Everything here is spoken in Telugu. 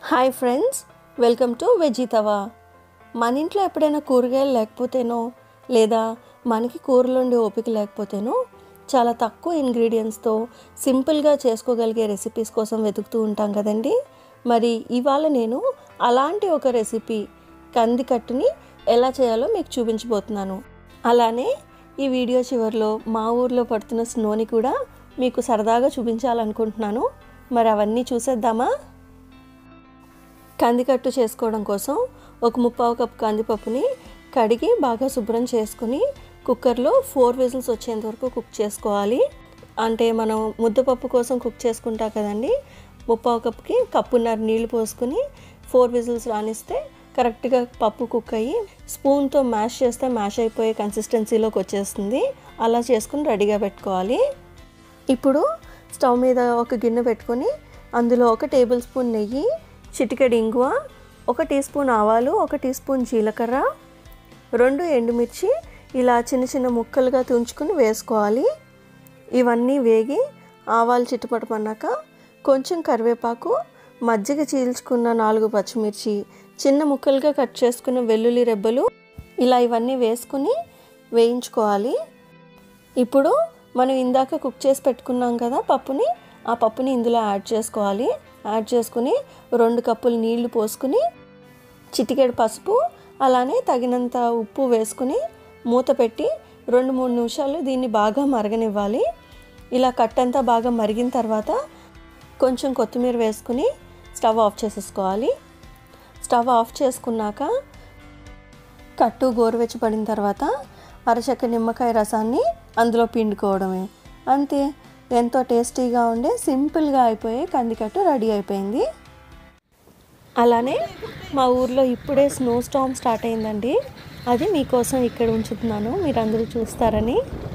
hi friends welcome to veggie tawa మన ఇంట్లో ఎప్పుడైనా కూరగాయలు లేకపోతేనో లేదా మనకి కూరలుండే ఓపిక లేకపోతేనో చాలా తక్కువ ఇంగ్రీడియంట్స్తో సింపుల్గా చేసుకోగలిగే రెసిపీస్ కోసం వెతుకుతూ ఉంటాం కదండి మరి ఇవాళ నేను అలాంటి ఒక రెసిపీ కందికట్టుని ఎలా చేయాలో మీకు చూపించబోతున్నాను అలానే ఈ వీడియో చివరిలో మా ఊర్లో పడుతున్న స్నోని కూడా మీకు సరదాగా చూపించాలనుకుంటున్నాను మరి అవన్నీ చూసేద్దామా కందికట్టు చేసుకోవడం కోసం ఒక ముప్పావు కప్ కందిపప్పుని కడిగి బాగా శుభ్రం చేసుకుని కుక్కర్లో ఫోర్ విజిల్స్ వచ్చేంత వరకు కుక్ చేసుకోవాలి అంటే మనం ముద్దపప్పు కోసం కుక్ చేసుకుంటాం కదండి ముప్పావు కప్కి కప్పున్నర నీళ్లు పోసుకుని ఫోర్ విజిల్స్ రానిస్తే కరెక్ట్గా పప్పు కుక్ అయ్యి స్పూన్తో మ్యాష్ చేస్తే మ్యాష్ అయిపోయే కన్సిస్టెన్సీలోకి వచ్చేస్తుంది అలా చేసుకుని రెడీగా పెట్టుకోవాలి ఇప్పుడు స్టవ్ మీద ఒక గిన్నె పెట్టుకొని అందులో ఒక టేబుల్ స్పూన్ నెయ్యి చిటికెడు ఇంగువ ఒక టీ స్పూన్ ఆవాలు ఒక టీ స్పూన్ జీలకర్ర రెండు ఎండుమిర్చి ఇలా చిన్న చిన్న ముక్కలుగా తుంచుకుని వేసుకోవాలి ఇవన్నీ వేగి ఆవాలు చిట్టుపటమన్నాక కొంచెం కరివేపాకు మజ్జిగ చీల్చుకున్న నాలుగు పచ్చిమిర్చి చిన్న ముక్కలుగా కట్ చేసుకున్న వెల్లుల్లి రెబ్బలు ఇలా ఇవన్నీ వేసుకుని వేయించుకోవాలి ఇప్పుడు మనం ఇందాక కుక్ చేసి పెట్టుకున్నాం కదా పప్పుని ఆ పప్పుని ఇందులో యాడ్ చేసుకోవాలి యాడ్ చేసుకుని రెండు కప్పులు నీళ్లు పోసుకుని చిటికెడు పసుపు అలానే తగినంత ఉప్పు వేసుకుని మూత పెట్టి రెండు మూడు నిమిషాలు దీన్ని బాగా మరగనివ్వాలి ఇలా కట్టంతా బాగా మరిగిన తర్వాత కొంచెం కొత్తిమీర వేసుకుని స్టవ్ ఆఫ్ చేసేసుకోవాలి స్టవ్ ఆఫ్ చేసుకున్నాక కట్టు గోరువెచ్చబడిన తర్వాత అరచక్క నిమ్మకాయ రసాన్ని అందులో పిండుకోవడమే అంతే ఎంతో టేస్టీగా ఉండే సింపుల్గా అయిపోయే కందికట్టు రెడీ అయిపోయింది అలానే మా ఊర్లో ఇప్పుడే స్నో స్టామ్ స్టార్ట్ అయిందండి అది మీకోసం ఇక్కడ ఉంచుతున్నాను మీరు అందరూ చూస్తారని